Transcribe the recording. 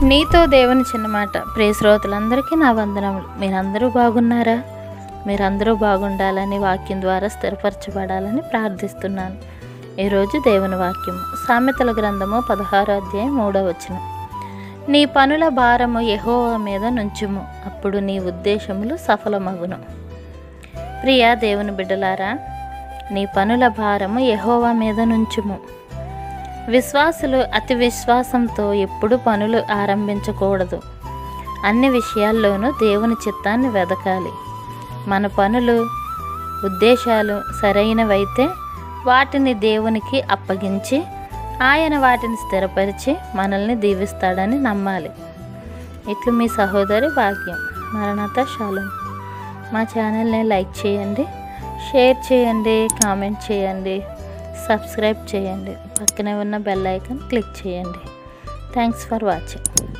నీతో దేవుని చిన్న మాట ప్రియ శ్రోతలందరికీ నా వందనములు మీరందరూ బాగున్నారా మీరందరూ బాగుండాలని వాక్యం ద్వారా స్థిరపరచబడాలని ప్రార్థిస్తున్నాను ఈరోజు దేవుని వాక్యం సామెతల గ్రంథము పదహారో అధ్యాయం మూడో వచనం నీ పనుల భారము యెహోవా మీద నుంచుము అప్పుడు నీ ఉద్దేశములు సఫలమగును ప్రియ దేవుని బిడ్డలారా నీ పనుల భారము యెహోవా మీద నుంచుము విశ్వాసులు అతి విశ్వాసంతో ఎప్పుడు పనులు ఆరంభించకూడదు అన్ని విషయాల్లోనూ దేవుని చిత్తాన్ని వెదకాలి మన పనులు ఉద్దేశాలు సరైనవైతే వాటిని దేవునికి అప్పగించి ఆయన వాటిని స్థిరపరిచి మనల్ని దీవిస్తాడని నమ్మాలి ఇట్లు మీ సహోదరి భాగ్యం మరణత శాలం మా ఛానల్ని లైక్ చేయండి షేర్ చేయండి కామెంట్ చేయండి సబ్స్క్రైబ్ చేయండి పక్కనే ఉన్న బెల్ ఐకాన్ క్లిక్ చేయండి థ్యాంక్స్ ఫర్ వాచింగ్